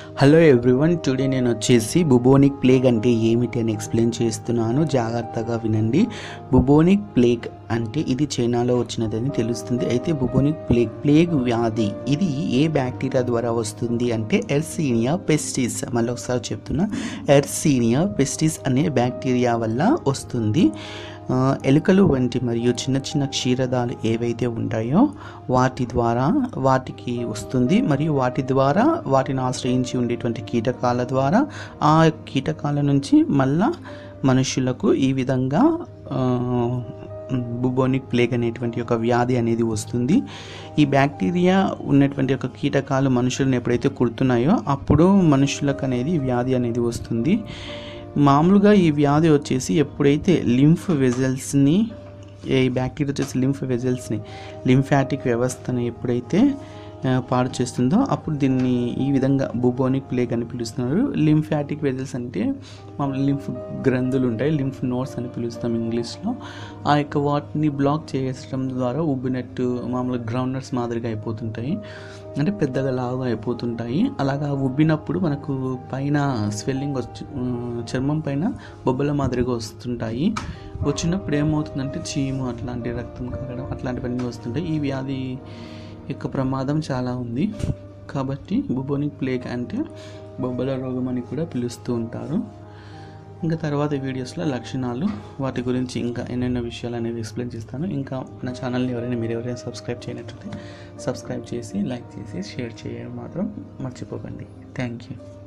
hello everyone today నేను వచ్చేసి bubonic plague అంటే ఏమిటి అని ఎక్స్ప్లెయిన్ చేస్తున్నాను జాగ్రత్తగా వినండి బుబోనిక్ ప్లేగ్ అంటే ఇది చైనాలో వచ్చినదని తెలుస్తుంది అయితే బుబోనిక్ ప్లేగ్ ప్లేగ్ వ్యాధి ఇది ఏ బ్యాక్టీరియా ద్వారా వస్తుంది అంటే ఎర్సీనియా పెస్టిస్ మళ్ళీ ఒకసారి చెప్తున్నా ఎర్సీనియా పెస్టిస్ అనే బ్యాక్టీరియా వల్ల వస్తుంది ఆ, ఎలుకలు వంటి మరియు చిన్న చిన్న క్షీరదాలు ఏవైతే ఉంటాయో వాటి ద్వారా వాటికి వస్తుంది మరియు వాటి ద్వారా వాటిని ఆశ్రయించి ఉండేటువంటి కీటకాల ద్వారా ఆ కీటకాల నుంచి మళ్ళా మనుషులకు ఈ విధంగా బుబోనిక్ ప్లేగ్ అనేటువంటి ఒక వ్యాధి అనేది వస్తుంది ఈ బ్యాక్టీరియా ఉన్నటువంటి ఒక కీటకాలు మనుషులను ఎప్పుడైతే కుడుతున్నాయో అప్పుడు మనుషులకు అనేది ఈ వ్యాధి అనేది వస్తుంది మామూలుగా ఈ వ్యాధి వచ్చేసి ఎప్పుడైతే లింఫ్ వెజల్స్ని ఈ బ్యాక్టీరియా వచ్చేసి లింఫ్ వెజల్స్ని లింఫాటిక్ వ్యవస్థని ఎప్పుడైతే ఆ, పాడు చేస్తుందో అప్పుడు దీన్ని ఈ విధంగా బుబోనిక్ ప్లేగ్ అని పిలుస్తున్నారు లింఫాటిక్ వెజల్స్ అంటే మామూలు లింఫ్ గ్రంథులు ఉంటాయి లింఫ్ నోట్స్ అని పిలుస్తాం ఇంగ్లీష్లో ఆ యొక్క వాటిని బ్లాక్ చేయడం ద్వారా ఉబ్బినట్టు మామూలు గ్రౌండర్స్ మాదిరిగా అయిపోతుంటాయి అంటే పెద్దగా లావుగా అయిపోతుంటాయి అలాగా ఉబ్బినప్పుడు మనకు పైన స్వెల్లింగ్ వచ్చి ఆ, చర్మం పైన బొబ్బల మాదిరిగా వస్తుంటాయి వచ్చినప్పుడు ఏమవుతుందంటే చీము అట్లాంటి రక్తం కారడం అట్లాంటివన్నీ వస్తుంటాయి ఈ వ్యాధి యొక్క ప్రమాదం చాలా ఉంది కాబట్టి బుబోనిక్ ప్లేగ్ అంటే బొబ్బల రోగం అని కూడా పిలుస్తూ ఉంటారు ఇంకా తర్వాత వీడియోస్లో లక్షణాలు వాటి గురించి ఇంకా ఎన్నెన్నో విషయాలు అనేది ఎక్స్ప్లెయిన్ చేస్తాను ఇంకా నా ఛానల్ని ఎవరైనా మీరు ఎవరైనా సబ్స్క్రైబ్ చేయనట్లయితే సబ్స్క్రైబ్ చేసి లైక్ చేసి షేర్ చేయడం మాత్రం మర్చిపోకండి థ్యాంక్ యూ